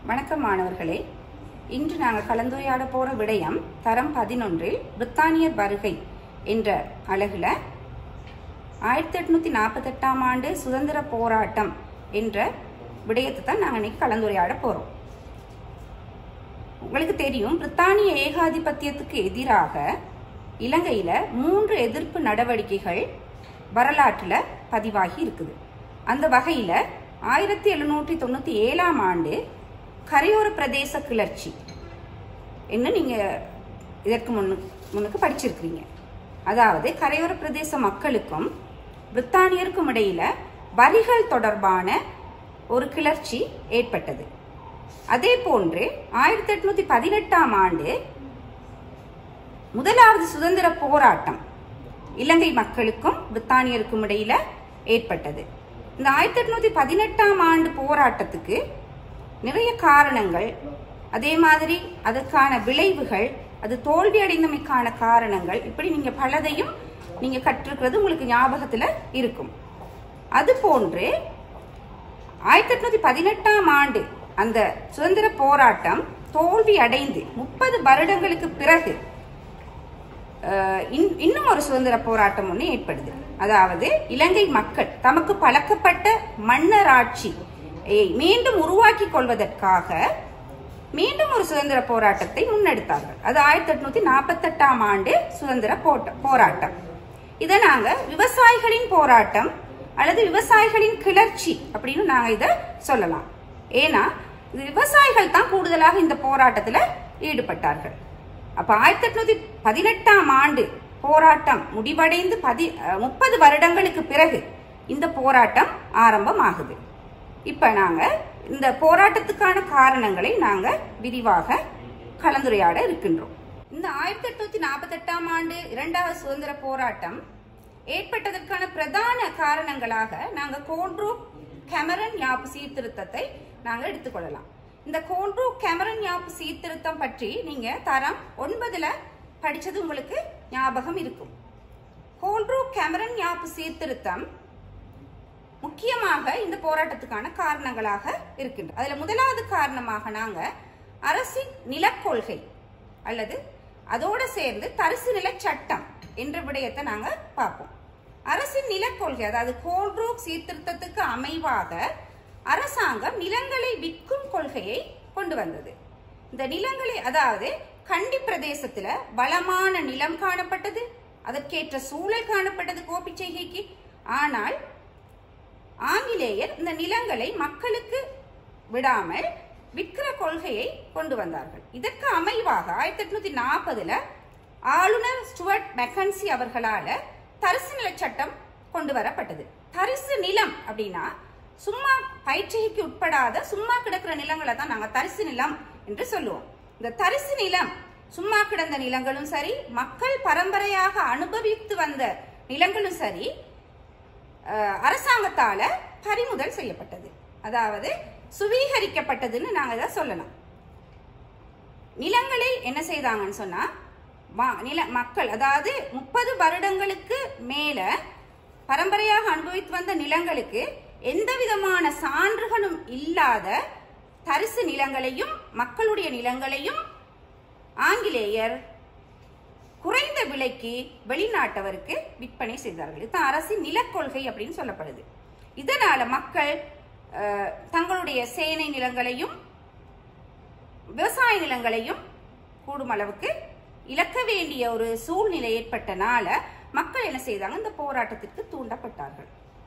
வணக்கம் மாணவர்களே இன்று நாங்கள் கலந்துரையாட போற விடயம் தரம் பதினொன்றில் பிரித்தானியர் வருகை என்ற அழகுல ஆயிரத்தி எட்நூத்தி நாற்பத்தெட்டாம் ஆண்டு சுதந்திர போராட்டம் என்ற விடயத்தை தான் நாங்கள் இன்னைக்கு கலந்துரையாட போறோம் உங்களுக்கு தெரியும் பிரித்தானிய ஏகாதிபத்தியத்துக்கு எதிராக இலங்கையில மூன்று எதிர்ப்பு நடவடிக்கைகள் வரலாற்றுல பதிவாகி இருக்குது அந்த வகையில ஆயிரத்தி எழுநூற்றி தொண்ணூத்தி ஏழாம் ஆண்டு கரையோர பிரதேச கிளர்ச்சி என்ன நீங்க இதற்கு முன்னு முன்னுக்கு படிச்சிருக்கிறீங்க அதாவது கரையோர பிரதேச மக்களுக்கும் பிரித்தானியருக்கும் இடையில வரிகள் தொடர்பான ஒரு கிளர்ச்சி ஏற்பட்டது அதே போன்று ஆயிரத்தி எட்நூத்தி பதினெட்டாம் ஆண்டு முதலாவது சுதந்திர போராட்டம் இலங்கை மக்களுக்கும் பிரித்தானியருக்கும் இடையில ஏற்பட்டது இந்த ஆயிரத்தி எட்நூத்தி பதினெட்டாம் ஆண்டு போராட்டத்துக்கு நிறைய காரணங்கள் அதே மாதிரி அதற்கான விளைவுகள் அது தோல்வி அடைந்தமைக்கான காரணங்கள் இப்படி நீங்க பலதையும் நீங்க கற்றிருக்கிறது உங்களுக்கு ஞாபகத்துல இருக்கும் அது போன்று ஆயிரத்தி எட்நூத்தி பதினெட்டாம் ஆண்டு அந்த சுதந்திர போராட்டம் தோல்வி அடைந்து முப்பது வருடங்களுக்கு பிறகு அஹ், இன்- இன்னும் ஒரு சுதந்திர போராட்டம் ஒன்று ஏற்படுது அதாவது இலங்கை மக்கள் தமக்கு பழக்கப்பட்ட மன்னர் ஆட்சி மீண்டும் உருவாக்கி கொள்வதற்காக மீண்டும் ஒரு சுதந்திர போராட்டத்தை முன்னெடுத்தார்கள் அது ஆயிரத்தி எட்நூத்தி நாற்பத்தெட்டாம் ஆண்டு சுதந்திர போட்ட- போராட்டம் இதை நாங்க விவசாயிகளின் போராட்டம் அல்லது விவசாயிகளின் கிளர்ச்சி அப்படின்னு நாங்க இதை சொல்லலாம் ஏன்னா இது விவசாயிகள் தான் கூடுதலாக இந்த போராட்டத்துல ஈடுபட்டார்கள் அப்ப ஆயிரத்தி எட்நூத்தி பதினெட்டாம் ஆண்டு போராட்டம் முடிவடைந்து பதி முப்பது வருடங்களுக்கு பிறகு இந்த போராட்டம் ஆரம்பமாகுது இப்ப நாங்க இந்த போராட்டத்துக்கான காரணங்களை நாங்க விரிவாக கலந்துரையாட இருக்கின்றோம் இந்த ஆயிரத்தி எட்நூத்தி நாற்பத்தி எட்டாம் ஆண்டு இரண்டாவது சுதந்திர போராட்டம் ஏற்பட்டதற்கான பிரதான காரணங்களாக நாங்க கோன்ட்ரூ கேமரன் யாப்பு சீர்திருத்தத்தை நாங்க எடுத்துக்கொள்ளலாம் இந்த கோன்ட்ரூ கேமரன் யாப்பு சீர்திருத்தம் பற்றி நீங்க தரம் ஒன்பதுல படிச்சது உங்களுக்கு ஞாபகம் இருக்கும் கோன்ட்ரூ கேமரன் யாப்பு சீர்திருத்தம் முக்கியமாக இந்த போராட்டத்துக்கான காரணங்களாக இருக்கின்றன அதுல முதலாவது காரணமாக நாங்க அரசின் நிலக்கொள்கை அல்லது அதோட சேர்ந்து தரிசு நில சட்டம் என்ற விடயத்தை நாங்க பார்ப்போம் அரசின் நிலக்கொள்கை அதாவது கோல்ட்ரூப் சீர்திருத்தத்துக்கு அமைவாக அரசாங்கம் நிலங்களை விற்கும் கொள்கையை கொண்டு வந்தது இந்த நிலங்களை அதாவது கண்டி பிரதேசத்துல வளமான நிலம் காணப்பட்டது அதற்கேற்ற சூழல் காணப்பட்டது கோபிச் செய்கைக்கு ஆனால் ஆங்கிலேயர் இந்த நிலங்களை மக்களுக்கு விடாமல் விற்கிற கொள்கையை கொண்டு வந்தார்கள் இதற்கு அமைவாக ஆயிரத்தி எட்நூத்தி நாற்பதுல ஆளுநர் ஸ்டுவர்ட் மெக்கன்சி அவர்களால தரிசு நில சட்டம் கொண்டு வரப்பட்டது தரிசு நிலம் அப்படின்னா சும்மா பயிற்சிகைக்கு உட்படாத சும்மா கிடக்கிற நிலங்களை தான் நாங்க தரிசு நிலம் என்று சொல்லுவோம் இந்த தரிசு நிலம் சும்மா கிடந்த நிலங்களும் சரி மக்கள் பரம்பரையாக அனுபவித்து வந்த நிலங்களும் சரி அஹ், அரசாங்கத்தால பறிமுதல் செய்யப்பட்டது அதாவது சுவீகரிக்கப்பட்டதுன்னு நாங்க இதை சொல்லலாம் நிலங்களை என்ன செய்தாங்கன்னு சொன்னா வா- நில மக்கள் அதாவது முப்பது வருடங்களுக்கு மேல பரம்பரையாக அனுபவித்து வந்த நிலங்களுக்கு எந்த விதமான சான்றுகளும் இல்லாத தரிசு நிலங்களையும் மக்களுடைய நிலங்களையும் ஆங்கிலேயர் குறைந்த விலைக்கு வெளிநாட்டவருக்கு விற்பனை செய்தார்கள் இதுதான் அரசின் நிலக்கொள்கை அப்படின்னு சொல்லப்படுது இதனால மக்கள் அஹ், தங்களுடைய சேனை நிலங்களையும் விவசாய நிலங்களையும் கூடும் அளவுக்கு இழக்க வேண்டிய ஒரு சூழ்நிலை ஏற்பட்டனால மக்கள் என்ன செய்தாங்க இந்த போராட்டத்திற்கு தூண்டப்பட்டார்கள்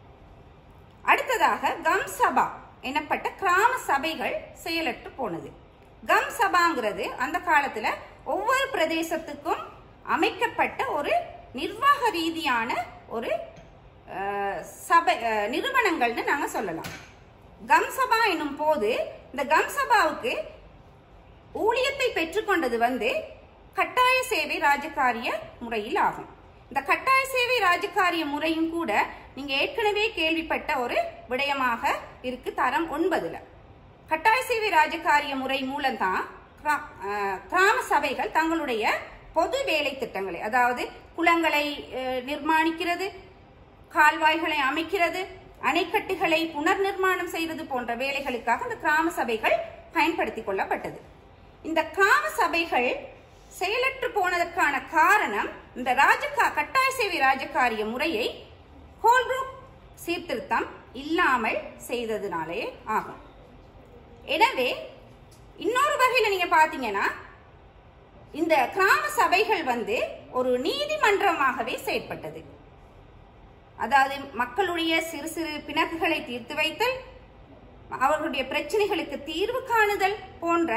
அடுத்ததாக கம் சபா எனப்பட்ட கிராம சபைகள் செயலற்று போனது கம் சபாங்கிறது அந்த காலத்துல ஒவ்வொரு பிரதேசத்துக்கும் அமைக்கப்பட்ட ஒரு நிர்வாக ரீதியான ஒரு அஹ், சபை அஹ், நிறுவனங்கள்னு நாங்க சொல்லலாம் கம் சபா என்னும் போது இந்த கம் சபாவுக்கு ஊழியத்தை பெற்றுக்கொண்டது வந்து கட்டாய சேவை ராஜகாரிய முறையில் ஆகும் இந்த கட்டாய சேவை ராஜகாரிய முறையும் கூட நீங்க ஏற்கனவே கேள்விப்பட்ட ஒரு விடயமாக இருக்கு தரம் ஒன்பதுல கட்டாய சேவை ராஜகாரிய முறை மூலம்தான் கிரா- அஹ், கிராம சபைகள் தங்களுடைய பொது வேலை திட்டங்களை அதாவது குளங்களை அஹ், நிர்மாணிக்கிறது கால்வாய்களை அமைக்கிறது அணைக்கட்டுகளை புனர் நிர்மாணம் செய்வது போன்ற வேலைகளுக்காக இந்த கிராம சபைகள் பயன்படுத்திக் கொள்ளப்பட்டது இந்த கிராம சபைகள் செயலற்று போனதற்கான காரணம் இந்த ராஜகா கட்டாய சேவை ராஜகாரிய முறையை ஹோல்ரூப் சீர்திருத்தம் இல்லாமல் செய்ததுனாலே ஆகும் எனவே இன்னொரு வகையில நீங்க பாத்தீங்கன்னா இந்த கிராம சபைகள் வந்து ஒரு நீதிமன்றமாகவே செயற்பட்டது அதாவது மக்களுடைய சிறு சிறு பிணக்குகளை தீர்த்து வைத்தல் அவர்களுடைய பிரச்சனைகளுக்கு தீர்வு காணுதல் போன்ற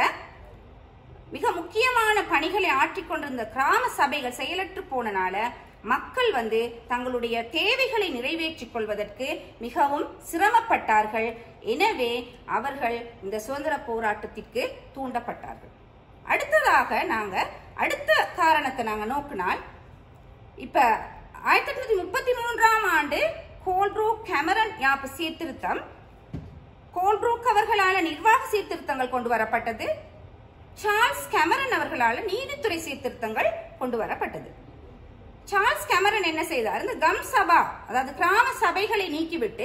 மிக முக்கியமான பணிகளை ஆற்றிக் கொண்டிருந்த கிராம சபைகள் செயலற்று போனனால மக்கள் வந்து தங்களுடைய தேவைகளை நிறைவேற்றிக் கொள்வதற்கு மிகவும் சிரமப்பட்டார்கள் எனவே அவர்கள் இந்த சுதந்திர போராட்டத்திற்கு தூண்டப்பட்டார்கள் அடுத்ததாக நாங்க அடுத்த காரணத்தை நாங்க நோக்கினால் இப்ப ஆயிரத்தி எட்நூத்தி முப்பத்தி மூன்றாம் ஆண்டு கோல்ட்ரூக் கேமரன் யாப்பு சீர்திருத்தம் கோல்ட்ரூக் அவர்களால நிர்வாக சீர்திருத்தங்கள் கொண்டு வரப்பட்டது சார்ல்ஸ் கேமரன் அவர்களால நீதித்துறை சீர்திருத்தங்கள் கொண்டு வரப்பட்டது சார்ல்ஸ் கேமரன் என்ன செய்தார் இந்த கம் சபா அதாவது கிராம சபைகளை நீக்கிவிட்டு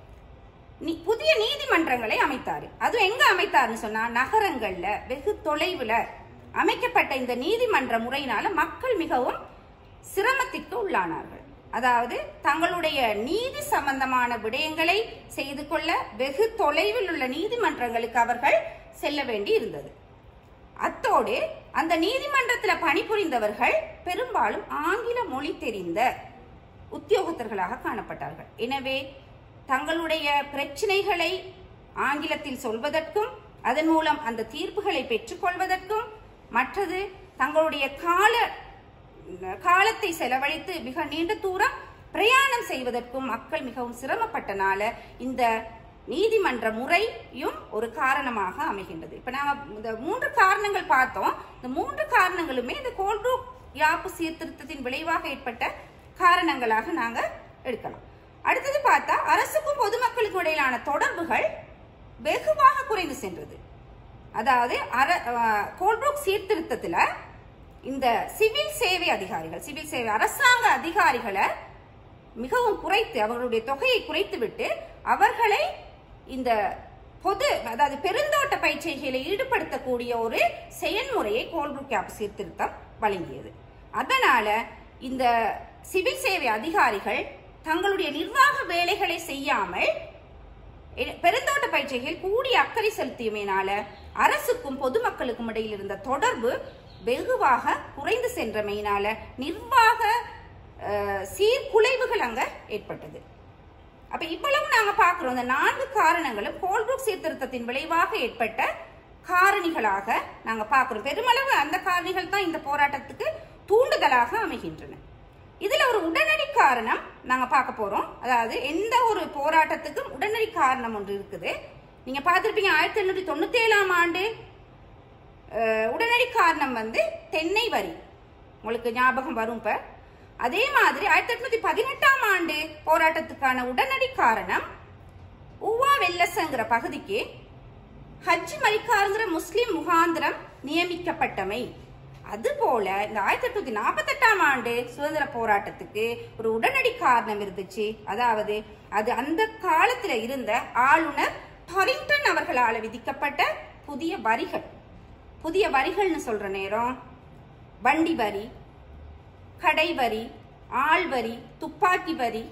நீ- புதிய நீதிமன்றங்களை அமைத்தாரு அது எங்க அமைத்தாருன்னு சொன்னா நகரங்கள்ல வெகு தொலைவுல அமைக்கப்பட்ட இந்த நீதிமன்ற முறையினால மக்கள் மிகவும் சிரமத்திற்கு உள்ளானார்கள் அதாவது தங்களுடைய நீதி சம்பந்தமான விடயங்களை செய்து கொள்ள வெகு தொலைவில் உள்ள நீதிமன்றங்களுக்கு அவர்கள் செல்ல வேண்டி இருந்தது அத்தோடு அந்த நீதிமன்றத்தில் பணிபுரிந்தவர்கள் பெரும்பாலும் ஆங்கில மொழி தெரிந்த உத்தியோகத்தர்களாக காணப்பட்டார்கள் எனவே தங்களுடைய பிரச்சனைகளை ஆங்கிலத்தில் சொல்வதற்கும் அதன் மூலம் அந்த தீர்ப்புகளை பெற்றுக்கொள்வதற்கும் மற்றது தங்களுடைய கால காலத்தை செலவழித்து மிக நீண்ட தூரம் பிரயாணம் செய்வதற்கும் மக்கள் மிகவும் சிரமப்பட்டனால இந்த நீதிமன்ற முறையும் ஒரு காரணமாக அமைகின்றது இப்ப நாம இந்த மூன்று காரணங்கள் பார்த்தோம் இந்த மூன்று காரணங்களுமே இந்த கோல்ட்ரூப் யாப்பு சீர்திருத்தத்தின் விளைவாக ஏற்பட்ட காரணங்களாக நாங்க எடுக்கலாம் அடுத்தது பார்த்தா அரசுக்கும் பொதுமக்களுக்கும் இடையிலான தொடர்புகள் வெகுவாக குறைந்து சென்றது அதாவது அர- அஹ், கோல்ட்ரூக் சீர்திருத்தத்துல இந்த சிவில் சேவை அதிகாரிகள் சிவில் சேவை அரசாங்க அதிகாரிகளை மிகவும் குறைத்து அவர்களுடைய தொகையை குறைத்துவிட்டு அவர்களை இந்த பொது அதாவது பெருந்தோட்ட பயிற்சிகளை ஈடுபடுத்தக்கூடிய ஒரு செயல்முறையை கோல்புக் கேப் சீர்திருத்தம் வழங்கியது அதனால இந்த சிவில் சேவை அதிகாரிகள் தங்களுடைய நிர்வாக வேலைகளை செய்யாமல் எ- பெருந்தோட்ட பயிற்சிகள் கூடிய அக்கறை செலுத்தியமையினால அரசுக்கும் பொதுமக்களுக்கும் இடையில் இருந்த தொடர்பு வெகுவாக குறைந்து சென்றமையினால நிர்வாக அஹ், சீர்குலைவுகள் அங்க ஏற்பட்டது அப்ப இவ்வளவு நாங்க பார்க்கிறோம் இந்த நான்கு காரணங்களும் கோல்புக் சீர்திருத்தத்தின் விளைவாக ஏற்பட்ட காரணிகளாக நாங்க பார்க்கிறோம் பெருமளவு அந்த காரணிகள் தான் இந்த போராட்டத்துக்கு தூண்டுதலாக அமைகின்றன இதுல ஒரு உடனடி காரணம் நாங்க பார்க்க போறோம் அதாவது எந்த ஒரு போராட்டத்துக்கும் உடனடி காரணம் ஒன்று இருக்குது நீங்க பார்த்திருப்பீங்க ஆயிரத்தி எண்ணூற்றி தொண்ணூத்தி ஏழாம் ஆண்டு அஹ், உடனடி காரணம் வந்து தென்னை வரி உங்களுக்கு ஞாபகம் வரும் இப்ப அதே மாதிரி ஆயிரத்தி எட்நூத்தி பதினெட்டாம் ஆண்டு போராட்டத்துக்கான உடனடி காரணம் உவா வெல்லசங்கிற பகுதிக்கு ஹஜ் மலிக்காருங்கிற முஸ்லிம் முகாந்திரம் நியமிக்கப்பட்டமை அதுபோல இந்த ஆயிரத்தி எட்நூத்தி நாற்பத்தெட்டாம் ஆண்டு சுதந்திர போராட்டத்துக்கு ஒரு உடனடி காரணம் இருந்துச்சு அதாவது அது அந்த காலத்துல இருந்த ஆளுநர் டொரிங்டன் அவர்களால் விதிக்கப்பட்ட புதிய வரிகள் புதிய வரிகள்னு சொல்ற நேரம் வண்டி வரி கடை வரி ஆள் வரி துப்பாக்கி வரி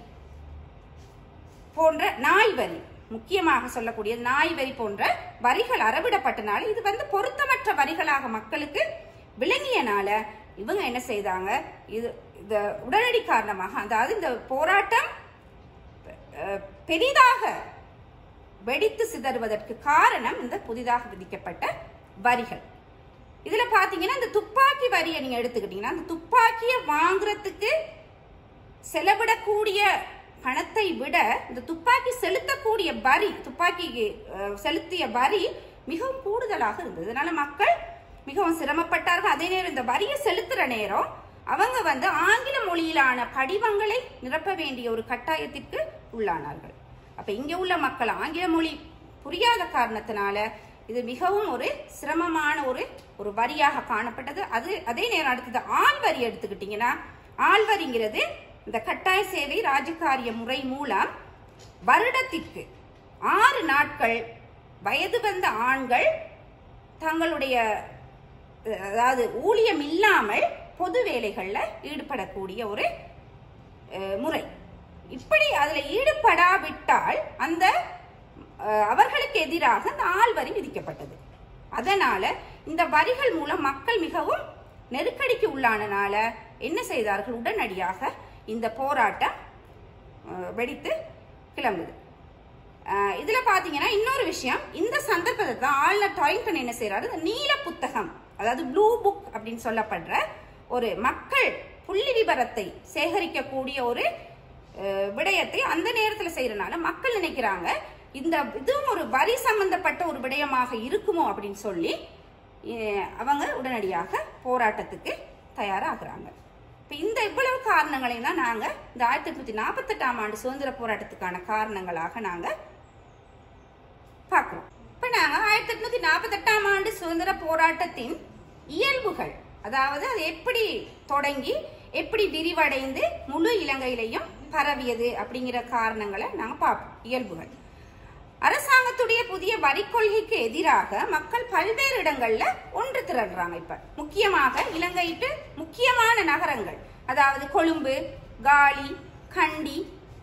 போன்ற நாய் வரி முக்கியமாக சொல்லக்கூடிய நாய் வரி போன்ற வரிகள் அறவிடப்பட்டனால இது வந்து பொருத்தமற்ற வரிகளாக மக்களுக்கு விளங்கியனால இவங்க என்ன செய்தாங்க இது இந்த உடனடி காரணமாக அதாவது இந்த போராட்டம் அஹ், பெரிதாக வெடித்து சிதறுவதற்கு காரணம் இந்த புதிதாக விதிக்கப்பட்ட வரிகள் இதுல பாத்தீங்கன்னா இந்த துப்பாக்கி வரியை நீங்க எடுத்துக்கிட்டீங்கன்னா அந்த துப்பாக்கியை வாங்குறதுக்கு செலவிடக்கூடிய பணத்தை விட இந்த துப்பாக்கி செலுத்தக்கூடிய வரி துப்பாக்கிக்கு அஹ், செலுத்திய வரி மிகவும் கூடுதலாக இருந்தது அதனால மக்கள் மிகவும் சிரமப்பட்டார்கள் அதே நேரம் இந்த வரியை செலுத்துற நேரம் அவங்க வந்து ஆங்கில மொழியிலான படிவங்களை நிரப்ப வேண்டிய ஒரு கட்டாயத்திற்கு உள்ளானார்கள் அப்ப இங்க உள்ள மக்கள் ஆங்கில மொழி புரியாத காரணத்தினால இது மிகவும் ஒரு சிரமமான ஒரு ஒரு வரியாக காணப்பட்டது அது அதே நேரம் அடுத்தது ஆள் வரி எடுத்துக்கிட்டீங்கன்னா ஆள் வரிங்கிறது இந்த கட்டாய சேவை ராஜகாரிய முறை மூலம் வருடத்திற்கு ஆறு நாட்கள் வயது வந்த ஆண்கள் தங்களுடைய அஹ், அதாவது ஊழியம் இல்லாமல் பொது வேலைகள்ல ஈடுபடக்கூடிய ஒரு அஹ், முறை இப்படி அதுல ஈடுபடாவிட்டால் அந்த அஹ், அவர்களுக்கு எதிராக இந்த ஆள் வரி விதிக்கப்பட்டது அதனால இந்த வரிகள் மூலம் மக்கள் மிகவும் நெருக்கடிக்கு உள்ளானனால என்ன செய்தார்கள் உடனடியாக இந்த போராட்டம் அஹ், வெடித்து கிளம்புது அஹ், இதுல பாத்தீங்கன்னா இன்னொரு விஷயம் இந்த சந்தர்ப்பத்தை தான் ஆளுநர் டாரிங்டன் என்ன செய்யறாரு இந்த நீல புத்தகம் அதாவது ப்ளூ புக் அப்படின்னு சொல்லப்படுற ஒரு மக்கள் புள்ளி விபரத்தை சேகரிக்கக்கூடிய ஒரு அஹ், விடயத்தை அந்த நேரத்துல செய்யறனால மக்கள் நினைக்கிறாங்க இந்த இதுவும் ஒரு வரி சம்பந்தப்பட்ட ஒரு விடயமாக இருக்குமோ அப்படின்னு சொல்லி அஹ், அவங்க உடனடியாக போராட்டத்துக்கு தயாராகிறாங்க இப்ப இந்த இவ்வளவு காரணங்களையும் தான் நாங்க இந்த ஆயிரத்தி எட்நூத்தி நாற்பத்தெட்டாம் ஆண்டு சுதந்திர போராட்டத்துக்கான காரணங்களாக நாங்க பார்க்கிறோம் இப்ப நாங்க ஆயிரத்தி எட்நூத்தி நாற்பத்தெட்டாம் ஆண்டு சுதந்திர போராட்டத்தின் இயல்புகள் அதாவது அது எப்படி தொடங்கி எப்படி விரிவடைந்து முழு இலங்கையிலையும் பரவியது அப்படிங்கிற காரணங்களை நாங்க பார்ப்போம் இயல்புகள் அரசாங்கத்துடைய புதிய வரி கொள்கைக்கு எதிராக மக்கள் பல்வேறு இடங்கள்ல ஒன்று திரள்றாங்க இப்ப முக்கியமாக இலங்கையிட்டு முக்கியமான நகரங்கள் அதாவது கொழும்பு காலி கண்டி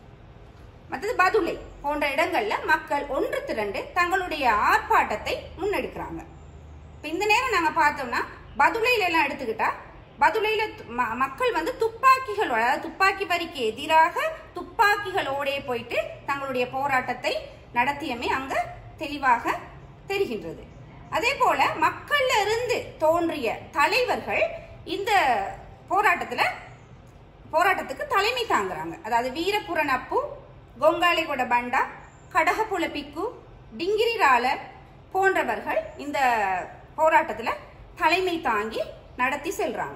மற்றது பதுளை போன்ற இடங்கள்ல மக்கள் ஒன்று திரண்டு தங்களுடைய ஆர்ப்பாட்டத்தை முன்னெடுக்கிறாங்க இப்ப இந்த நேரம் நாங்க பார்த்தோம்னா பதுளையில எல்லாம் எடுத்துக்கிட்டா பதுளையில து- ம- மக்கள் வந்து துப்பாக்கிகள் அதாவது துப்பாக்கி வரிக்கு எதிராக துப்பாக்கிகளோடே போயிட்டு தங்களுடைய போராட்டத்தை நடத்தியமே அங்க தெளிவாக தெரிகின்றது அதே போல மக்கள்ல இருந்து தோன்றிய தலைவர்கள் இந்த போராட்டத்துல போராட்டத்துக்கு தலைமை தாங்குறாங்க அதாவது வீரபுரன் அப்பு கொங்காளிகொட பண்டா கடகப்புல பிக்கு டிங்கிரிரால போன்றவர்கள் இந்த போராட்டத்துல தலைமை தாங்கி நடத்தி செல்றாங்க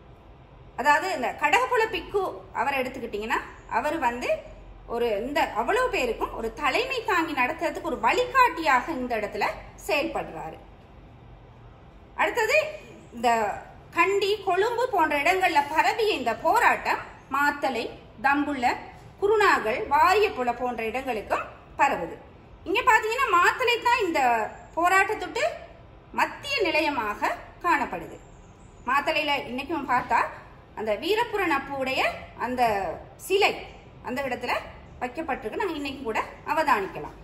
அதாவது இந்த கடகப்புல பிக்கு அவரை எடுத்துக்கிட்டீங்கன்னா அவர் வந்து ஒரு இந்த அவ்வளவு பேருக்கும் ஒரு தலைமை தாங்கி நடத்துறதுக்கு ஒரு வழிகாட்டியாக இந்த இடத்துல செயல்படுறாரு அடுத்தது இந்த கண்டி கொழும்பு போன்ற இடங்கள்ல பரவிய இந்த போராட்டம் மாத்தலை தம்புள்ள குருநாகல் வாரியப்புல போன்ற இடங்களுக்கும் பரவுது இங்க பாத்தீங்கன்னா மாத்தலை தான் இந்த போராட்டத்துட்டு மத்திய நிலையமாக காணப்படுது மாத்தலையில இன்னைக்கும் பார்த்தா அந்த வீரபுரன் அப்புடைய அந்த சிலை அந்த இடத்துல வைக்கப்பட்டிருக்கு நாங்க இன்னைக்கு கூட அவதானிக்கலாம்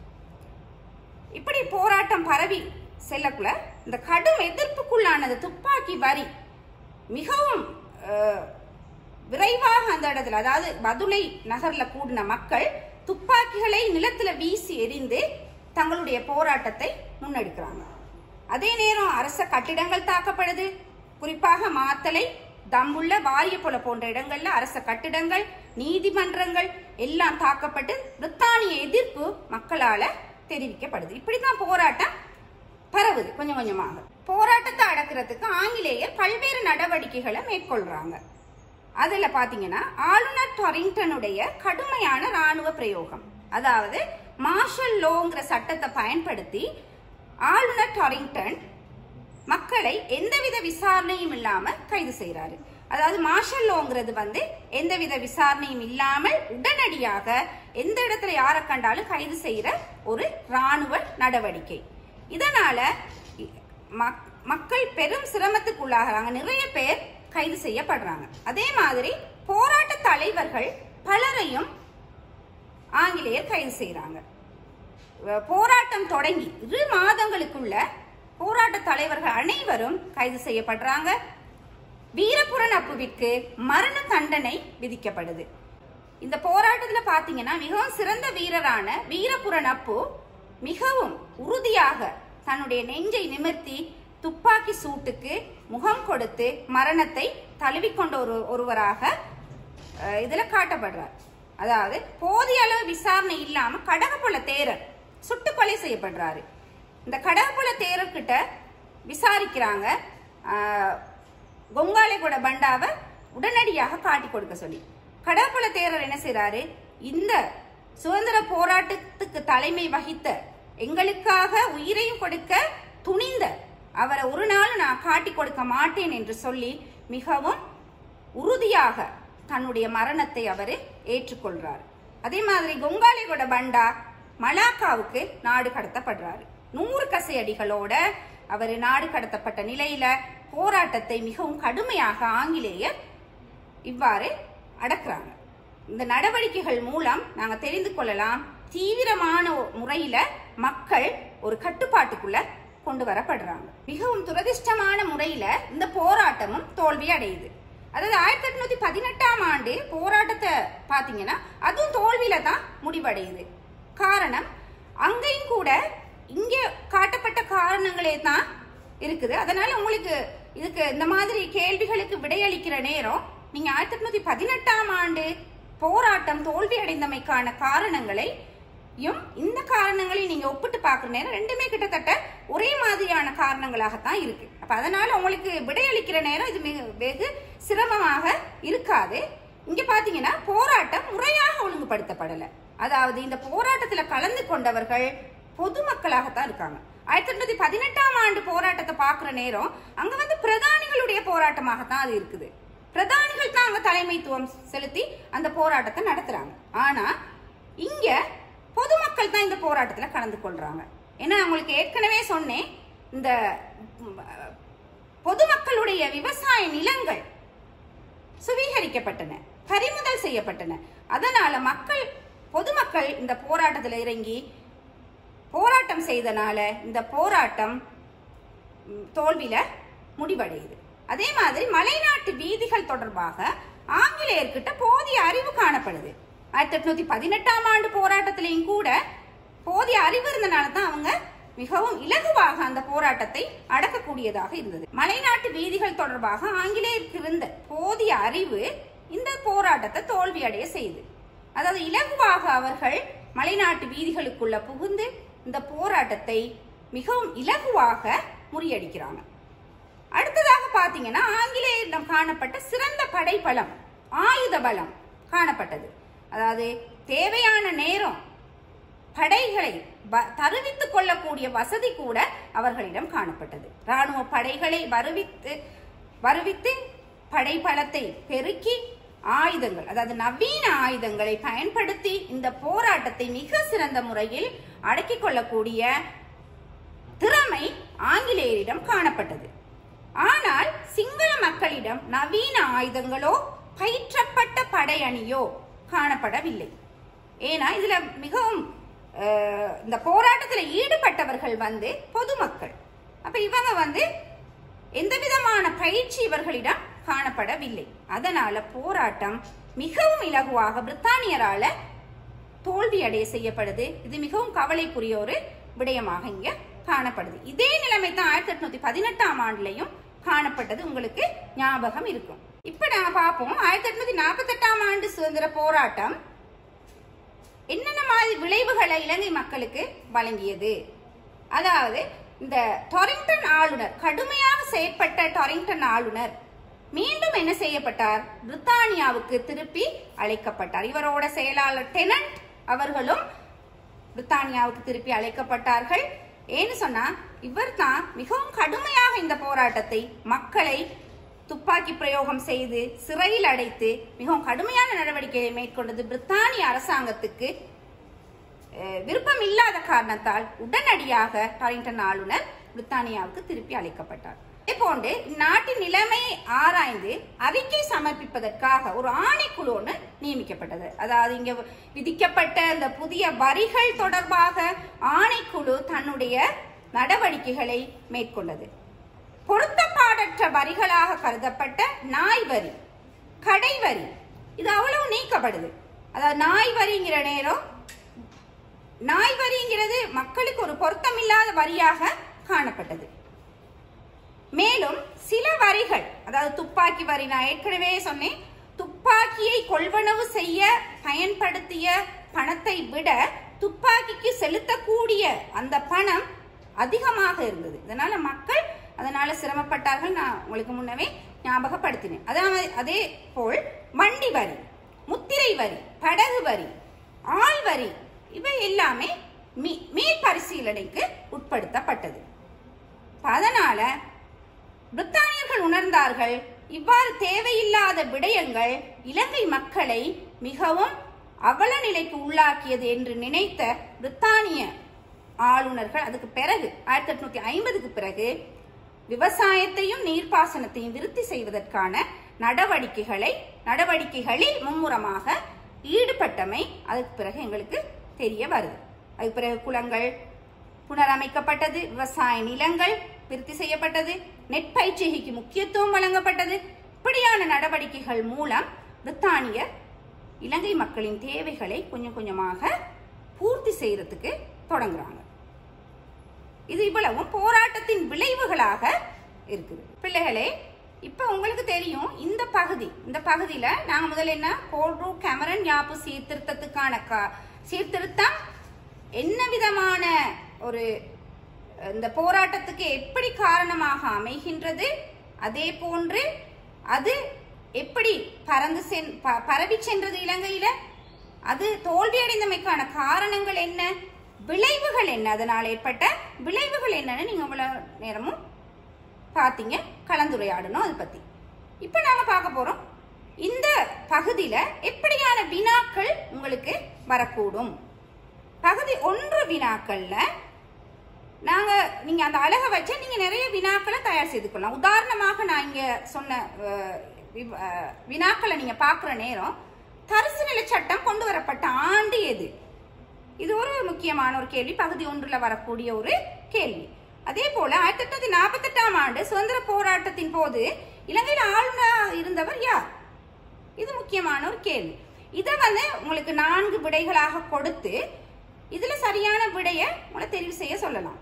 இப்படி போராட்டம் பரவி செல்லக்குள்ள இந்த கடும் எதிர்ப்புக்குள்ளானது துப்பாக்கி வரி மிகவும் அஹ், விரைவாக அந்த இடத்துல அதாவது பதுளை நகர்ல கூடின மக்கள் துப்பாக்கிகளை நிலத்துல வீசி எறிந்து தங்களுடைய போராட்டத்தை முன்னெடுக்கிறாங்க அதே நேரம் அரச கட்டிடங்கள் தாக்கப்படுது குறிப்பாக மாத்தலை தம்புள்ள வாரியப்புல போன்ற இடங்கள்ல அரச கட்டிடங்கள் நீதிமன்றங்கள் எல்லாம் தாக்கப்பட்டு பிரித்தானிய எதிர்ப்பு மக்களால தெரிவிக்கப்படுது இப்படிதான் போராட்டம் பரவுது கொஞ்சம் கொஞ்சமாக போராட்டத்தை அடக்குறதுக்கு ஆங்கிலேயர் பல்வேறு நடவடிக்கைகளை மேற்கொள்றாங்க அதுல பாத்தீங்கன்னா ஆளுநர் டொரிங்டனுடைய கடுமையான ராணுவ பிரயோகம் அதாவது மார்ஷல் லோங்கிற சட்டத்தை பயன்படுத்தி ஆளுநர் டொரிங்டன் மக்களை எந்தவித விசாரணையும் இல்லாம கைது செய்யறாரு அதாவது மார்ஷல் லோங்கிறது வந்து எந்தவித விசாரணையும் இல்லாமல் உடனடியாக எந்த இடத்துல யாரை கண்டாலும் கைது செய்யற ஒரு ராணுவ நடவடிக்கை இதனால இ- மக்- மக்கள் பெரும் சிரமத்துக்குள்ளாகிறாங்க நிறைய பேர் கைது செய்யப்படுறாங்க அதே மாதிரி போராட்ட தலைவர்கள் பலரையும் ஆங்கிலேயர் கைது செய்யறாங்க போராட்டம் தொடங்கி இரு மாதங்களுக்குள்ள போராட்ட தலைவர்கள் அனைவரும் கைது செய்யப்படுறாங்க வீரபுரன் அப்புவிற்கு மரண தண்டனை விதிக்கப்படுது இந்த போராட்டத்துல பாத்தீங்கன்னா மிகவும் சிறந்த வீரரான வீரபுரன் அப்பு மிகவும் உறுதியாக தன்னுடைய நெஞ்சை நிமிர்த்தி துப்பாக்கி சூட்டுக்கு முகம் கொடுத்து மரணத்தை தழுவிக்கொண்ட ஒரு ஒருவராக அஹ், இதுல காட்டப்படுறார் அதாவது போதிய அளவு விசாரணை இல்லாம கடகப்புல தேரர் சுட்டு கொலை செய்யப்படுறாரு இந்த கடகப்புல தேரர் கிட்ட விசாரிக்கிறாங்க ஆஹ், கொங்காலைகூட பண்டாவை உடனடியாக காட்டி கொடுக்க சொல்லி கடகப்புல தேரர் என்ன செய்றாரு இந்த சுதந்திர போராட்டத்துக்கு தலைமை வகித்த எங்களுக்காக உயிரையும் கொடுக்க துணிந்த அவரை ஒரு நாள் நான் காட்டி கொடுக்க மாட்டேன் என்று சொல்லி மிகவும் உறுதியாக தன்னுடைய மரணத்தை அவர் ஏற்றுக்கொள்றார் அதே மாதிரி கொங்காலிகோட பண்டா மலாக்காவுக்கு நாடு கடத்தப்படுறாரு நூறு கசையடிகளோட அவர் நாடு கடத்தப்பட்ட நிலையில போராட்டத்தை மிகவும் கடுமையாக ஆங்கிலேயர் இவ்வாறு அடக்குறாங்க இந்த நடவடிக்கைகள் மூலம் நாங்க தெரிந்து கொள்ளலாம் தீவிரமான முறையில மக்கள் ஒரு கட்டுப்பாட்டுக்குள்ள கொண்டு வரப்படுறாங்க மிகவும் துரதிர்ஷ்டமான முறையில இந்த போராட்டமும் தோல்வி அடையுது அதாவது ஆயிரத்தி எட்நூத்தி பதினெட்டாம் ஆண்டு போராட்டத்தை பாத்தீங்கன்னா அதுவும் தோல்வியில தான் முடிவடையுது காரணம் அங்கேயும் கூட இங்க காட்டப்பட்ட காரணங்களே தான் இருக்குது அதனால உங்களுக்கு இதுக்கு இந்த மாதிரி கேள்விகளுக்கு விடையளிக்கிற நேரம் நீங்க ஆயிரத்தி எட்நூத்தி பதினெட்டாம் ஆண்டு போராட்டம் தோல்வி அடைந்தமைக்கான காரணங்களை யும் இந்த காரணங்களை நீங்க ஒப்பிட்டு பார்க்குற நேரம் ரெண்டுமே கிட்டத்தட்ட ஒரே மாதிரியான காரணங்களாகத்தான் இருக்கு அப்ப அதனால உங்களுக்கு விடையளிக்கிற நேரம் இது மிக வெகு சிரமமாக இருக்காது இங்க பாத்தீங்கன்னா போராட்டம் முறையாக ஒழுங்குபடுத்தப்படல அதாவது இந்த போராட்டத்துல கலந்து கொண்டவர்கள் பொதுமக்களாகத்தான் இருக்காங்க ஆயிரத்தி எட்நூத்தி பதினெட்டாம் ஆண்டு போராட்டத்தை பார்க்குற நேரம் அங்க வந்து பிரதானிகளுடைய போராட்டமாகத்தான் அது இருக்குது பிரதானிகள் தான் அங்க தலைமைத்துவம் செலுத்தி அந்த போராட்டத்தை நடத்துறாங்க ஆனா இங்க பொதுமக்கள் தான் இந்த போராட்டத்துல கலந்து கொள்றாங்க ஏன்னா நான் உங்களுக்கு ஏற்கனவே சொன்னேன் இந்த ம், பொதுமக்களுடைய விவசாய நிலங்கள் சுவீகரிக்கப்பட்டன பறிமுதல் செய்யப்பட்டன அதனால மக்கள் பொதுமக்கள் இந்த போராட்டத்தில் இறங்கி போராட்டம் செய்தனால இந்த போராட்டம் ம், தோல்வியில முடிவடையுது அதே மாதிரி மலைநாட்டு வீதிகள் தொடர்பாக ஆங்கிலேயர்கிட்ட போதிய அறிவு காணப்படுது ஆயிரத்தி எட்நூத்தி பதினெட்டாம் ஆண்டு போராட்டத்திலையும் கூட போதிய அறிவு இருந்தனால தான் அவங்க மிகவும் இலகுவாக அந்த போராட்டத்தை அடக்கக்கூடியதாக இருந்தது மலைநாட்டு வீதிகள் தொடர்பாக ஆங்கிலேயருக்கு இருந்த போதிய அறிவு இந்த போராட்டத்தை தோல்வியடைய செய்து அதாவது இலகுவாக அவர்கள் மலைநாட்டு வீதிகளுக்குள்ள புகுந்து இந்த போராட்டத்தை மிகவும் இலகுவாக முறியடிக்கிறாங்க அடுத்ததாக பாத்தீங்கன்னா ஆங்கிலேயரிடம் காணப்பட்ட சிறந்த படைபலம் ஆயுத பலம் காணப்பட்டது அதாவது தேவையான நேரம் படைகளை வ- தருவித்துக் கொள்ளக்கூடிய வசதி கூட அவர்களிடம் காணப்பட்டது ராணுவ படைகளை வருவித்து வருவித்து படைபலத்தை பெருக்கி ஆயுதங்கள் அதாவது நவீன ஆயுதங்களை பயன்படுத்தி இந்த போராட்டத்தை மிக சிறந்த முறையில் அடக்கிக் கொள்ளக்கூடிய திறமை ஆங்கிலேயரிடம் காணப்பட்டது ஆனால் சிங்கள மக்களிடம் நவீன ஆயுதங்களோ பயிற்றப்பட்ட படையணியோ காணப்படவில்லை ஏன்னா இதுல மிகவும் அஹ், இந்த போராட்டத்தில் ஈடுபட்டவர்கள் வந்து பொதுமக்கள் அப்ப இவங்க வந்து எந்த விதமான பயிற்சி இவர்களிடம் காணப்படவில்லை அதனால போராட்டம் மிகவும் இலகுவாக பிரித்தானியரால தோல்வி அடைய செய்யப்படுது இது மிகவும் கவலைக்குரிய ஒரு விடயமாக இங்க காணப்படுது இதே நிலைமை தான் ஆயிரத்தி எட்நூத்தி பதினெட்டாம் ஆண்டுலயும் காணப்பட்டது உங்களுக்கு ஞாபகம் இருக்கும் இப்ப நாம பார்ப்போம் ஆயிரத்தி எட்நூத்தி நாற்பத்தி எட்டாம் ஆண்டு சுதந்திர போராட்டம் என்னென்ன மாதிரி விளைவுகளை இலங்கை மக்களுக்கு வழங்கியது அதாவது இந்த டொரிங்டன் ஆளுநர் கடுமையாக செயற்பட்ட டொரிங்டன் ஆளுநர் மீண்டும் என்ன செய்யப்பட்டார் பிரித்தானியாவுக்கு திருப்பி அழைக்கப்பட்டார் இவரோட செயலாளர் டெனன்ட் அவர்களும் பிரித்தானியாவுக்கு திருப்பி அழைக்கப்பட்டார்கள் ஏன்னு சொன்னா இவர் தான் மிகவும் கடுமையாக இந்த போராட்டத்தை மக்களை துப்பாக்கி பிரயோகம் செய்து சிறையில் அடைத்து மிகவும் கடுமையான நடவடிக்கையை மேற்கொண்டது பிரித்தானிய அரசாங்கத்துக்கு அஹ், விருப்பம் இல்லாத காரணத்தால் உடனடியாக டாரிங்டன் ஆளுநர் பிரித்தானியாவுக்கு திருப்பி அழைக்கப்பட்டார் இதேபோன்று இந்நாட்டின் நிலைமையை ஆராய்ந்து அறிக்கை சமர்ப்பிப்பதற்காக ஒரு ஆணைக்குழு ஒன்று நியமிக்கப்பட்டது அதாவது இங்க விதிக்கப்பட்ட இந்த புதிய வரிகள் தொடர்பாக ஆணைக்குழு தன்னுடைய நடவடிக்கைகளை மேற்கொண்டது பொருத்தப்பாடற்ற வரிகளாக கருதப்பட்ட நாய் வரி கடை வரி இது அவ்வளவு நீக்கப்படுது அதாவது நாய் வரிங்கிற நேரம் நாய் வரிங்கிறது மக்களுக்கு ஒரு பொருத்தமில்லாத வரியாக காணப்பட்டது மேலும் சில வரிகள் அதாவது துப்பாக்கி வரி நான் ஏற்கனவே சொன்னேன் துப்பாக்கியை கொள்வனவு செய்ய பயன்படுத்திய பணத்தை விட துப்பாக்கிக்கு செலுத்தக்கூடிய அந்த பணம் அதிகமாக இருந்தது இதனால மக்கள் அதனால சிரமப்பட்டார்கள் நான் உங்களுக்கு முன்னவே ஞாபகப்படுத்தினேன் அதாவது அதே போல் வண்டி வரி முத்திரை வரி படகு வரி ஆள் வரி இவை எல்லாமே மீ மீள்பரிசீலனைக்கு உட்படுத்தப்பட்டது அப்ப அதனால பிரித்தானியர்கள் உணர்ந்தார்கள் இவ்வாறு தேவையில்லாத விடயங்கள் இலங்கை மக்களை மிகவும் அவல நிலைக்கு உள்ளாக்கியது என்று நினைத்த பிரித்தானிய ஆளுநர்கள் அதுக்கு பிறகு ஆயிரத்தி எட்நூத்தி ஐம்பதுக்கு பிறகு விவசாயத்தையும் நீர்ப்பாசனத்தையும் விருத்தி செய்வதற்கான நடவடிக்கைகளை நடவடிக்கைகளில் மும்முரமாக ஈடுபட்டமை அதுக்கு பிறகு எங்களுக்கு தெரிய வருது அதுக்கு பிறகு குளங்கள் புனரமைக்கப்பட்டது விவசாய நிலங்கள் விருத்தி செய்யப்பட்டது நெற்பயிற்சிகைக்கு முக்கியத்துவம் வழங்கப்பட்டது இப்படியான நடவடிக்கைகள் மூலம் பிரித்தானியர் இலங்கை மக்களின் தேவைகளை கொஞ்சம் கொஞ்சமாக பூர்த்தி செய்யறதுக்கு தொடங்குறாங்க இது இவ்வளவும் போராட்டத்தின் விளைவுகளாக இருக்குது பிள்ளைகளே இப்ப உங்களுக்கு தெரியும் இந்த பகுதி இந்த பகுதியில நாங்க முதல்ல என்ன கோல்ரூ கேமரன் யாப்பு சீர்திருத்தத்துக்கான கா- சீர்திருத்தம் என்ன விதமான ஒரு இந்த போராட்டத்துக்கு எப்படி காரணமாக அமைகின்றது அதே போன்று அது எப்படி பறந்து சென் ப- பரவி சென்றது இலங்கையில அது தோல்வியடைந்தமைக்கான காரணங்கள் என்ன விளைவுகள் என்ன அதனால் ஏற்பட்ட விளைவுகள் என்னன்னு நீங்க இவ்வளவு நேரமும் பார்த்தீங்க கலந்துரையாடணும் அதை பத்தி இப்ப நாங்க பார்க்க போறோம் இந்த பகுதியில எப்படியான வினாக்கள் உங்களுக்கு வரக்கூடும் பகுதி ஒன்று வினாக்கள்ல நாங்க நீங்க அந்த அழகை வச்சு நீங்க நிறைய வினாக்களை தயார் செய்து கொள்ளலாம் உதாரணமாக நான் இங்க சொன்ன அஹ், விவ- அஹ், வினாக்களை நீங்க பார்க்குற நேரம் தரிசு நில சட்டம் கொண்டு வரப்பட்ட ஆண்டு எது இது ஒரு முக்கியமான ஒரு கேள்வி பகுதி ஒன்றுல வரக்கூடிய ஒரு கேள்வி அதே போல ஆயிரத்தி எட்நூத்தி நாற்பத்தி எட்டாம் ஆண்டு சுதந்திர போராட்டத்தின் போது இலங்கையில் ஆளுநர் இருந்தவர் யார் இது முக்கியமான ஒரு கேள்வி இதை வந்து உங்களுக்கு நான்கு விடைகளாக கொடுத்து இதுல சரியான விடையை உங்களை தெரிவு செய்ய சொல்லலாம்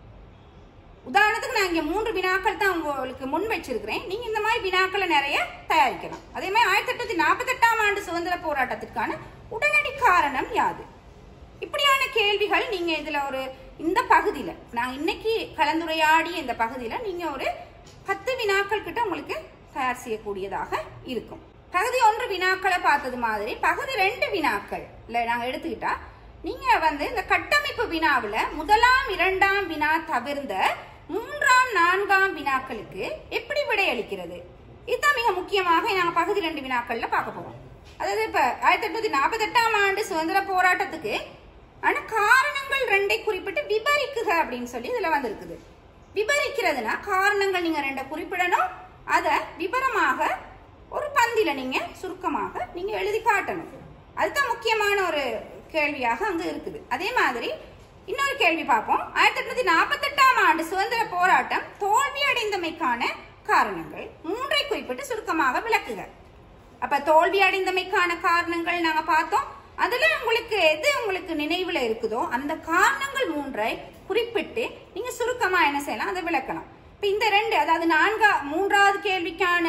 உதாரணத்துக்கு நான் இங்க மூன்று வினாக்கள் தான் உங்களுக்கு முன் வச்சிருக்கிறேன் நீங்க இந்த மாதிரி வினாக்களை நிறைய தயாரிக்கலாம் அதே மாதிரி ஆயிரத்தி எட்நூத்தி நாற்பத்தி எட்டாம் ஆண்டு சுதந்திர போராட்டத்திற்கான உடனடி காரணம் யாது இப்படியான கேள்விகள் நீங்க இதுல ஒரு இந்த பகுதியில நான் இன்னைக்கு கலந்துரையாடிய இந்த பகுதியில நீங்க ஒரு பத்து வினாக்கள் கிட்ட உங்களுக்கு தயார் செய்யக்கூடியதாக இருக்கும் பகுதி ஒன்று வினாக்களை பார்த்தது மாதிரி பகுதி ரெண்டு வினாக்கள் இல்ல நாங்க எடுத்துக்கிட்டா நீங்க வந்து இந்த கட்டமைப்பு வினாவுல முதலாம் இரண்டாம் வினா தவிர்ந்த மூன்றாம் நான்காம் வினாக்களுக்கு எப்படி விடையளிக்கிறது இதுதான் மிக முக்கியமாக நாங்க பகுதி ரெண்டு வினாக்கள்ல பார்க்க போறோம் அதாவது இப்ப ஆயிரத்தி எட்நூத்தி நாற்பத்தி எட்டாம் ஆண்டு சுதந்திர போராட்டத்துக்கு ஆனா காரணங்கள் ரெண்டை குறிப்பிட்டு விபரிக்குக அப்படின்னு சொல்லி இதுல வந்திருக்குது விபரிக்கிறதுனா காரணங்கள் நீங்க ரெண்டை குறிப்பிடணும் அத விபரமாக ஒரு பந்தில நீங்க சுருக்கமாக நீங்க எழுதி காட்டணும் அதுதான் முக்கியமான ஒரு கேள்வியாக அங்க இருக்குது அதே மாதிரி இன்னொரு கேள்வி பார்ப்போம் ஆயிரத்தி எட்நூத்தி நாற்பத்தி எட்டாம் ஆண்டு சுதந்திர போராட்டம் தோல்வி அடைந்தமைக்கான காரணங்கள் மூன்றை குறிப்பிட்டு சுருக்கமாக விளக்குக அப்ப தோல்வி அடைந்தமைக்கான காரணங்கள் நாங்க பார்த்தோம் அதுல உங்களுக்கு எது உங்களுக்கு நினைவுல இருக்குதோ அந்த காரணங்கள் மூன்றை குறிப்பிட்டு நீங்க சுருக்கமா என்ன செய்யலாம் அதை விளக்கலாம் இப்ப இந்த ரெண்டு அதாவது நான்கா மூன்றாவது கேள்விக்கான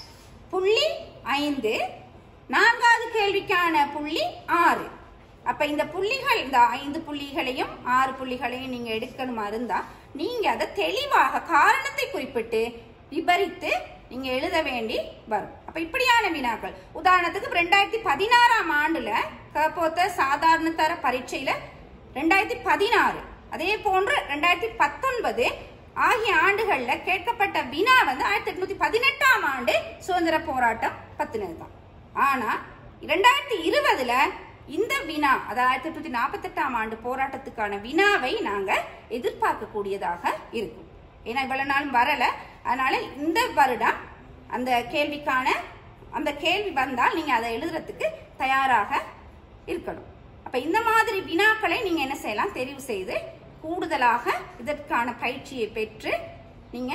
புள்ளி ஐந்து நான்காவது கேள்விக்கான புள்ளி ஆறு அப்ப இந்த புள்ளிகள் இந்த ஐந்து புள்ளிகளையும் ஆறு புள்ளிகளையும் நீங்க எடுக்கணுமா இருந்தா நீங்க அதை தெளிவாக காரணத்தை குறிப்பிட்டு விபரித்து நீங்க எழுத வேண்டி வரும் அப்ப இப்படியான வினாக்கள் உதாரணத்துக்கு ரெண்டாயிரத்தி பதினாறாம் ஆண்டுல கப்போத்த சாதாரண தர பரீட்சையில ரெண்டாயிரத்தி பதினாறு அதே போன்று ரெண்டாயிரத்தி பத்தொன்பது ஆகிய ஆண்டுகள்ல கேட்கப்பட்ட வினா வந்து ஆயிரத்தி எட்நூத்தி பதினெட்டாம் ஆண்டு சுதந்திர போராட்டம் பத்தினது தான் ஆனா இரண்டாயிரத்தி இருபதுல இந்த வினா அதாவது ஆயிரத்தி எட்நூத்தி நாற்பத்தி எட்டாம் ஆண்டு போராட்டத்துக்கான வினாவை நாங்க எதிர்பார்க்கக்கூடியதாக இருக்கும் ஏன்னா இவ்வளவு நாளும் வரல அதனால இந்த வருடம் அந்த கேள்விக்கான அந்த கேள்வி வந்தால் நீங்க அதை எழுதுறதுக்கு தயாராக இருக்கணும் அப்ப இந்த மாதிரி வினாக்களை நீங்க என்ன செய்யலாம் தெரிவு செய்து கூடுதலாக இதற்கான பயிற்சியை பெற்று நீங்க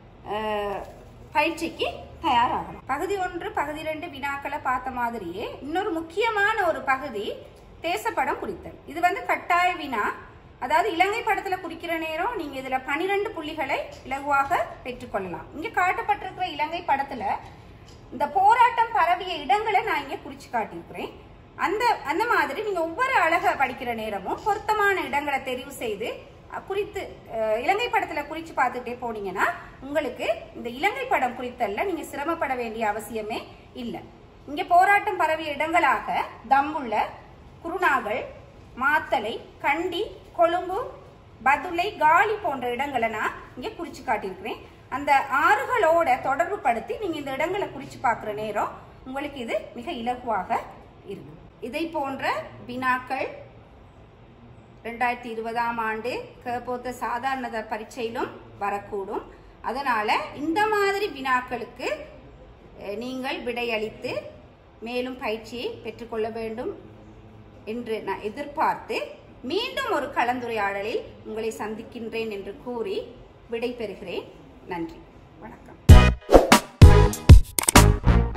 அஹ், பயிற்சிக்கு தயாராகணும் பகுதி ஒன்று பகுதி ரெண்டு வினாக்களை பார்த்த மாதிரியே இன்னொரு முக்கியமான ஒரு பகுதி தேசப்படம் குறித்தல் இது வந்து கட்டாய வினா அதாவது இலங்கை படத்துல குறிக்கிற நேரம் நீங்க இதுல பனிரெண்டு புள்ளிகளை இலகுவாக பெற்றுக்கொள்ளலாம் இங்க காட்டப்பட்டிருக்கிற இலங்கை படத்துல இந்த போராட்டம் பரவிய இடங்களை நான் இங்க குறிச்சு காட்டியிருக்கிறேன் அந்த அந்த மாதிரி நீங்க ஒவ்வொரு அழக படிக்கிற நேரமும் பொருத்தமான இடங்களை தெரிவு செய்து அ, குறித்து அஹ், இலங்கை படத்துல குறிச்சு பார்த்துட்டே போனீங்கன்னா உங்களுக்கு இந்த இலங்கை படம் குறித்தல்ல நீங்க சிரமப்பட வேண்டிய அவசியமே இல்லை இங்க போராட்டம் பரவிய இடங்களாக தம்புள்ள குருநாகல் மாத்தலை கண்டி கொழும்பு பதுளை காலி போன்ற இடங்களை நான் இங்க குறிச்சு காட்டியிருக்கிறேன் அந்த ஆறுகளோட தொடர்பு படுத்தி நீங்க இந்த இடங்களை குறிச்சு பார்க்குற நேரம் உங்களுக்கு இது மிக இலகுவாக இருக்கும் இதை போன்ற வினாக்கள் ரெண்டாயிரத்தி இருபதாம் ஆண்டு கேப்போத்த சாதாரண பரீட்சையிலும் வரக்கூடும் அதனால இந்த மாதிரி வினாக்களுக்கு அஹ், நீங்கள் விடையளித்து மேலும் பயிற்சியை பெற்றுக்கொள்ள வேண்டும் என்று நான் எதிர்பார்த்து மீண்டும் ஒரு கலந்துரையாடலில் உங்களை சந்திக்கின்றேன் என்று கூறி விடை பெறுகிறேன் நன்றி வணக்கம்